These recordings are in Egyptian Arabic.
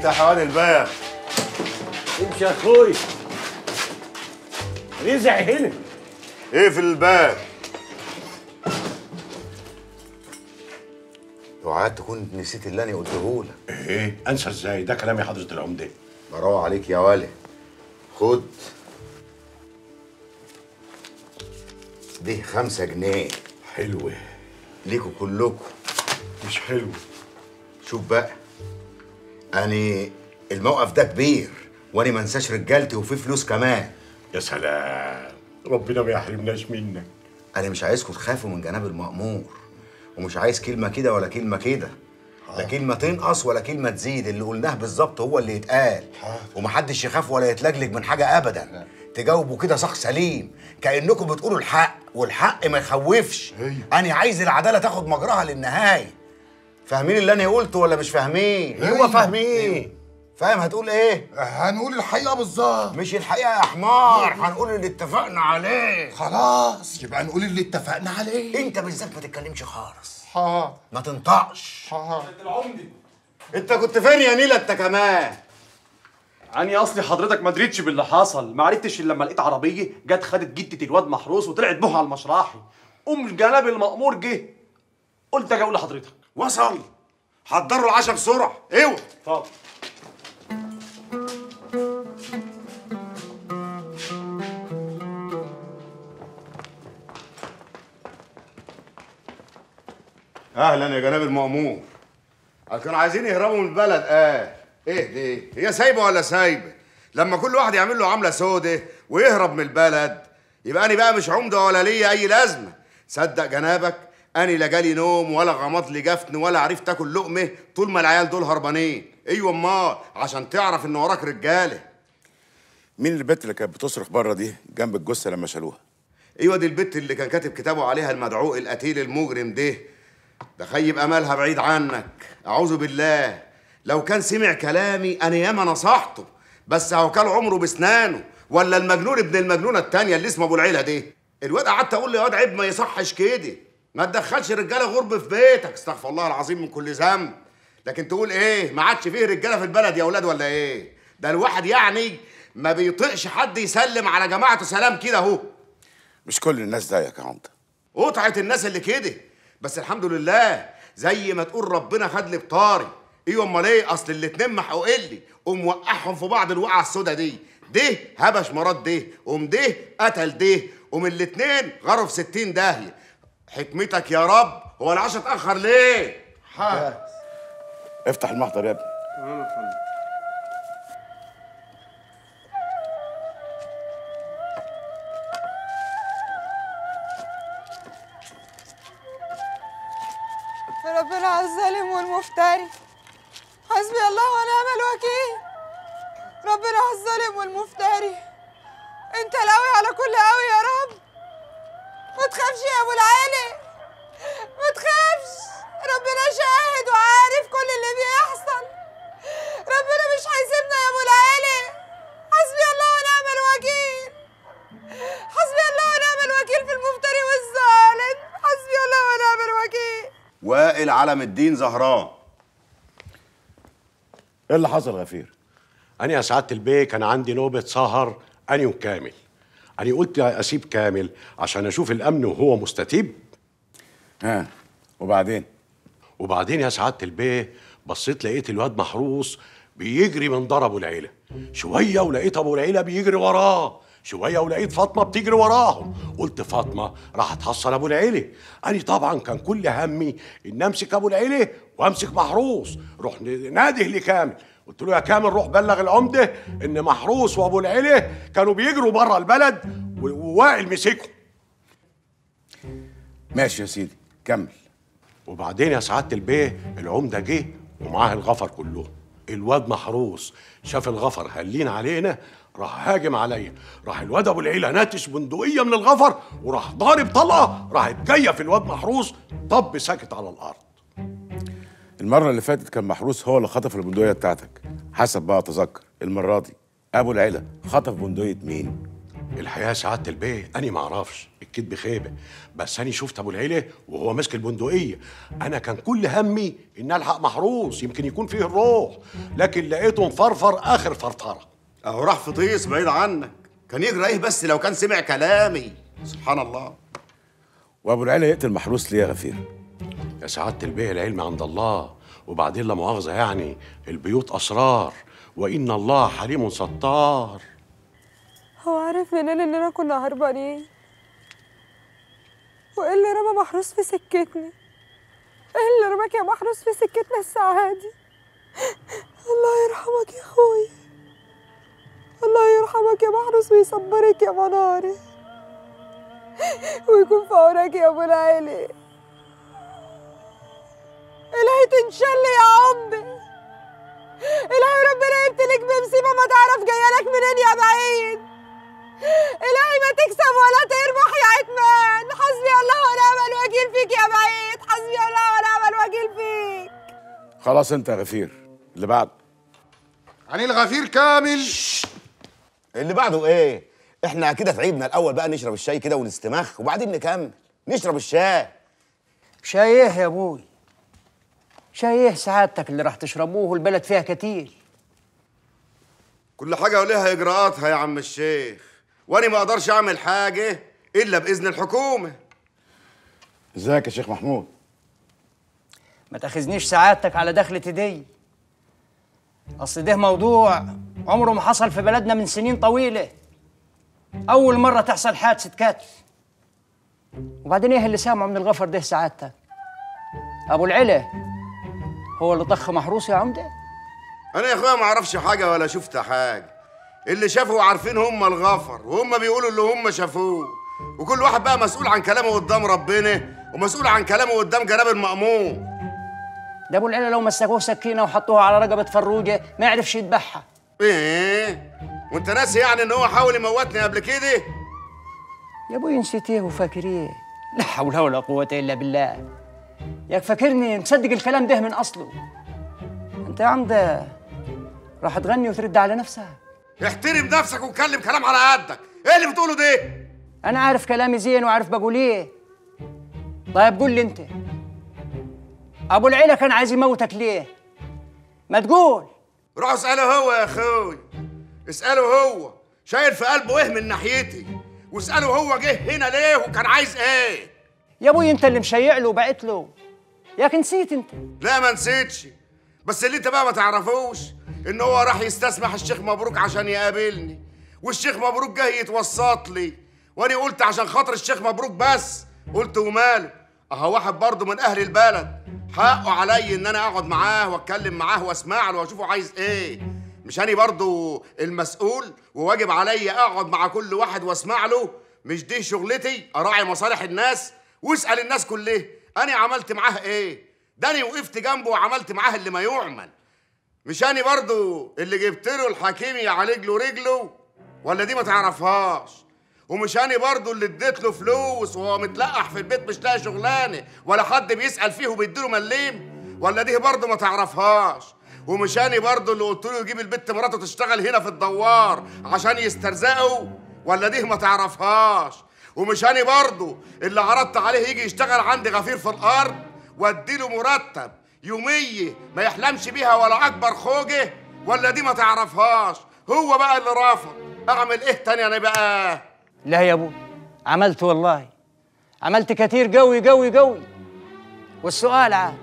افتح يا واد الباب امشي يا اخوي رزع هنا اقفل الباب اوعى تكون نسيت اللي انا قلته لك ايه انسى ازاي ده كلام يا حضره العمده براوة عليك يا ولد خد دي خمسة جنيه حلوه ليكوا كلكم مش حلو شوف بقى أنا الموقف ده كبير وأنا ما انساش رجالتي وفي فلوس كمان يا سلام ربنا ما يحرمناش منك أنا مش عايزكم تخافوا من جناب المأمور ومش عايز كلمة كده ولا كلمة كده لا كلمة تنقص ولا كلمة تزيد اللي قلناه بالظبط هو اللي يتقال ومحدش يخاف ولا يتلجلج من حاجة أبدا تجاوبوا كده صح سليم كأنكم بتقولوا الحق والحق ما يخوفش أنا عايز العدالة تاخد مجراها للنهاية فاهمين اللي أنا قلته ولا مش فاهمين؟ أيوة فاهمين. فاهم هتقول إيه؟ هنقول الحقيقه بالظبط مش الحقيقة يا حمار هنقول اللي اتفقنا عليه خلاص يبقى نقول اللي اتفقنا عليه أنت بالذات ما تتكلمش خالص ها ما تنطقش ها أنت كنت فين يا نيلة أنت كمان؟ يعني اصلي حضرتك ما دريتش باللي حصل ما عرفتش الا لما لقيت عربيه جت خدت جدة الواد محروس وطلعت بوها على المشراحي ام جناب المأمور جه قلت اجي اقول لحضرتك وصل حضروا العشاء بسرعة اوعى اتفضل اهلا يا جناب المأمور كانوا عايزين يهربوا من البلد اه ايه دي هي سايبه ولا سايبه لما كل واحد يعمل له عمله سودة ويهرب من البلد يبقى انا بقى مش عمده ولا ليا اي لازمه صدق جنابك اني لا جالي نوم ولا غمض لي جفن ولا عرفت اكل لقمه طول ما العيال دول هربانين ايوه امال عشان تعرف ان وراك رجاله مين البت اللي كانت بتصرخ بره دي جنب الجثه لما شالوها ايوه دي البت اللي كان كاتب كتابه عليها المدعوق القتيل المجرم ده ده خيب املها بعيد عنك اعوذ بالله لو كان سمع كلامي انا ياما نصحته بس هو كان عمره بسنانه ولا المجنون ابن المجنونه التانيه اللي اسمه ابو العيله دي الواد قعدت اقول له يا واد عيب ما يصحش كده ما تدخلش رجاله غرب في بيتك استغفر الله العظيم من كل ذنب لكن تقول ايه ما عادش فيه رجاله في البلد يا اولاد ولا ايه ده الواحد يعني ما بيطيقش حد يسلم على جماعته سلام كده اهو مش كل الناس زيك يا عمده قطعة الناس اللي كده بس الحمد لله زي ما تقول ربنا خد لي بطاري ايوه امال ايه اصل الاتنين محقوقين لي قوم وقعهم في بعض الوقعه السودا دي ده هبش مراد ده قوم ده قتل ده قوم الاتنين غروا في ستين داهيه حكمتك يا رب هو العشاء اتاخر ليه افتح المحضر يا ابني ربنا على الظالم والمفتري حسبي الله ونعم الوكيل ربنا على الظالم والمفتري انت القوي على كل قوي يا رب ما تخافش يا ابو العالي ما تخافش ربنا شاهد وعارف كل اللي بيحصل ربنا مش هيسيبنا يا ابو العالي حسبي الله ونعم الوكيل حسبي الله ونعم الوكيل في المفتري والظالم حسبي الله ونعم الوكيل وائل علم الدين زهران ايه اللي حصل غفير انا يا سعاده البيه كان عندي نوبه سهر انا وكامل انا قلت اسيب كامل عشان اشوف الامن وهو مستتيب ها وبعدين وبعدين يا سعاده البيه بصيت لقيت الواد محروس بيجري من دار ابو العيله شويه ولقيت ابو العيله بيجري وراه شويه ولقيت فاطمه بتجري وراهم قلت فاطمه راح تحصل ابو العيله انا طبعا كان كل همي ان امسك ابو العيله وامسك محروس روح ناده لكامل قلت له يا كامل روح بلغ العمده ان محروس وابو العيله كانوا بيجروا بره البلد و- ووائل مسكهم ماشي يا سيدي كمل وبعدين يا سعاده البيه العمده جه ومعاه الغفر كلهم الواد محروس شاف الغفر هلين علينا راح هاجم عليا راح الواد ابو العيله ناتش بندقيه من الغفر وراح ضارب طلقه راحت جايه في الواد محروس طب ساكت على الارض المره اللي فاتت كان محروس هو اللي خطف البندقيه بتاعتك حسب بقى اتذكر المره دي ابو العيله خطف بندقيه مين الحقيقه سعاده البيه انا ما اعرفش الكذب خيبه بس انا شفت ابو العيله وهو ماسك البندقيه انا كان كل همي ان الحق محروس يمكن يكون فيه الروح لكن لقيته مفرفر اخر فرفره اهو راح في طيس بعيد عنك كان يجرى ايه بس لو كان سمع كلامي سبحان الله وابو العيله يقتل محروس ليه يا غفير يا سعاده البيه العلم عند الله وبعدين لا مؤاخذه يعني البيوت اسرار وان الله حليم ستار هو عارف منين اننا كنا هربانين وايه اللي رمى محروس في سكتنا ايه اللي رماك يا محروس في سكتنا الساعة دي الله يرحمك يا اخوي الله يرحمك يا محروس ويصبرك يا مناري ويكون في عونك يا ابو العيلي الهي تنشل يا عمي الهي ربنا يبتليك بمصيبه ما تعرف جايه لك منين يا بعيد الهي ما تكسب ولا تربح يا عتمان حسبي الله ونعم الوكيل فيك يا بعيد حسبي الله ونعم الوكيل فيك خلاص انت يا غفير اللي بعد يعني الغفير كامل اللي بعده ايه احنا كده تعبنا الاول بقى نشرب الشاي كده ونستمخ وبعدين نكمل نشرب الشاي شاي ايه يا ابوي شاي ايه سعادتك اللي راح تشربوه والبلد فيها كتير كل حاجه وليها اجراءاتها يا عم الشيخ وانا ما اقدرش اعمل حاجه الا باذن الحكومه ازيك يا شيخ محمود ما تاخذنيش سعادتك على دخلة دي اصل ده موضوع عمره ما حصل في بلدنا من سنين طويلة أول مرة تحصل حادثة كتف وبعدين إيه اللي سامعه من الغفر ده سعادتك أبو العلا هو اللي طخ محروس يا عمدة انا يا اخويا ما اعرفش حاجه ولا شفت حاجه اللي شافوا عارفين هم الغفر وهم بيقولوا اللي هم شافوه وكل واحد بقى مسؤول عن كلامه قدام ربنا ومسؤول عن كلامه قدام جناب المأمون ده أبو العلا لو مسكوه سكينة وحطوها على رقبة فروجة ما يعرفش يذبحها ايه وانت ناسي يعني ان هو حاول يموتني قبل كده يا ابوي نسيت ايه وفاكر ايه لا حول ولا قوة إلا بالله ياك فاكرني مصدق الكلام ده من أصله أنت يا عم ده راح تغني وترد على نفسك احترم نفسك واتكلم كلام على قدك ايه اللي بتقوله ده أنا عارف كلامي زين وعارف بقول إيه طيب قول لي أنت أبو العيلة كان عايز يموتك ليه؟ ما تقول روح اساله هو يا اخوي اساله هو شايل في قلبه ايه من ناحيتي واساله هو جه هنا ليه وكان عايز ايه يا ابوي انت اللي مشيع له وبعت له ياك نسيت انت لا ما نسيتش بس اللي انت بقى ما تعرفوش ان هو راح يستسمح الشيخ مبروك عشان يقابلني والشيخ مبروك جاي يتوسط لي وانا قلت عشان خاطر الشيخ مبروك بس قلت وماله اهو واحد برضه من اهل البلد حقه علي ان انا اقعد معاه واتكلم معاه واسمع له واشوفه عايز ايه مش انا برضه المسؤول وواجب عليا اقعد مع كل واحد واسمع له مش دي شغلتي اراعي مصالح الناس واسال الناس كلها انا عملت معاه ايه ده انا وقفت جنبه وعملت معاه اللي ما يعمل مش انا برضو اللي جبت له الحكيم يعالج له رجله ولا دي ما تعرفهاش ومش انا برضو اللي اديت له فلوس وهو متلقح في البيت مش لاقي شغلانه ولا حد بيسال فيه وبيديله مليم ولا دي برضو ما تعرفهاش ومش انا برضو اللي قلت له يجيب البت مراته تشتغل هنا في الدوار عشان يسترزقوا ولا دي ما تعرفهاش ومش انا برضو اللي عرضت عليه يجي يشتغل عندي غفير في الارض واديله مرتب يوميه ما يحلمش بيها ولا اكبر خوجه ولا دي ما تعرفهاش هو بقى اللي رافض اعمل ايه تاني انا بقى لا يا ابوي عملت والله عملت كتير قوي قوي قوي والسؤال عاد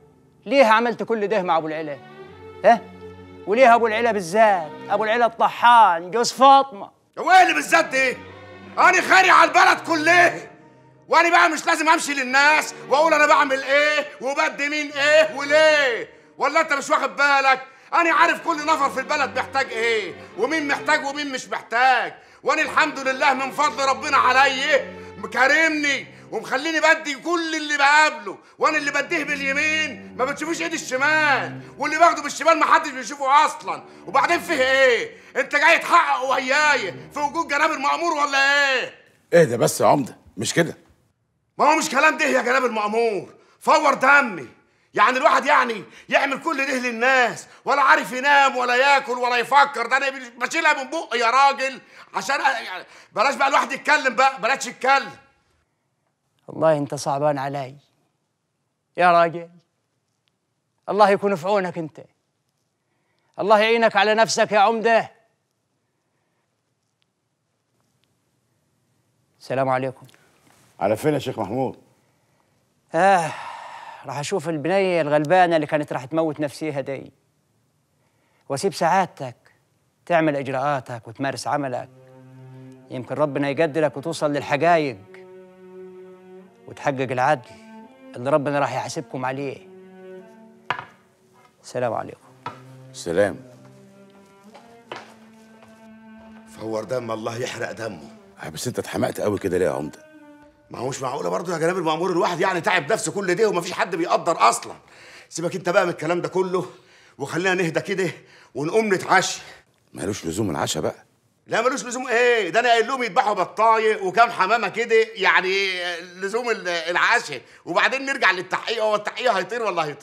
ليه عملت كل ده مع ابو العلا ها وليه ابو العلا بالذات ابو العلا الطحان جوز فاطمه هو ايه اللي بالذات دي انا خاري على البلد كلها وانا بقى مش لازم امشي للناس واقول انا بعمل ايه وبدي مين ايه وليه ولا انت مش واخد بالك انا عارف كل نفر في البلد محتاج ايه ومين محتاج ومين مش محتاج وانا الحمد لله من فضل ربنا عليا مكرمني ومخليني بدي كل اللي بقابله وانا اللي بديه باليمين ما بتشوفوش ايدي الشمال واللي باخده بالشمال ما حدش بيشوفه اصلا وبعدين فيه ايه انت جاي تحقق وياي في وجود جناب المأمور ولا ايه اهدى بس يا عمده مش كده ما هو مش كلام ده يا جناب المأمور فور دمي يعني الواحد يعني يعمل كل ده للناس ولا عارف ينام ولا ياكل ولا يفكر ده انا بشيلها من بقي يا راجل عشان أ- يعني بلاش بقى الواحد يتكلم بقى بلاش يتكلم والله انت صعبان علي يا راجل الله يكون في عونك انت الله يعينك على نفسك يا عمده السلام عليكم على فين يا شيخ محمود آه راح أشوف البنية الغلبانة اللي كانت راح تموت نفسيها دي وأسيب سعادتك تعمل إجراءاتك وتمارس عملك يمكن ربنا يقدرك وتوصل للحقايق وتحقق العدل اللي ربنا راح يحاسبكم عليه السلام عليكم سلام فور دم الله يحرق دمه آه، بس انت اتحمقت قوي كده ليه يا عمده ما هو مش معقوله برضه يا جناب المأمور الواحد يعني تعب نفسه كل ده ومفيش حد بيقدر اصلا سيبك انت بقى من الكلام ده كله وخلينا نهدى كده ونقوم نتعشى مالوش لزوم العشاء بقى لا ملوش لزوم ايه ده انا قايل لهم يذبحوا بطايه وكام حمامه كده يعني لزوم ال- العشاء وبعدين نرجع للتحقيق هو التحقيق هيطير ولا هيطير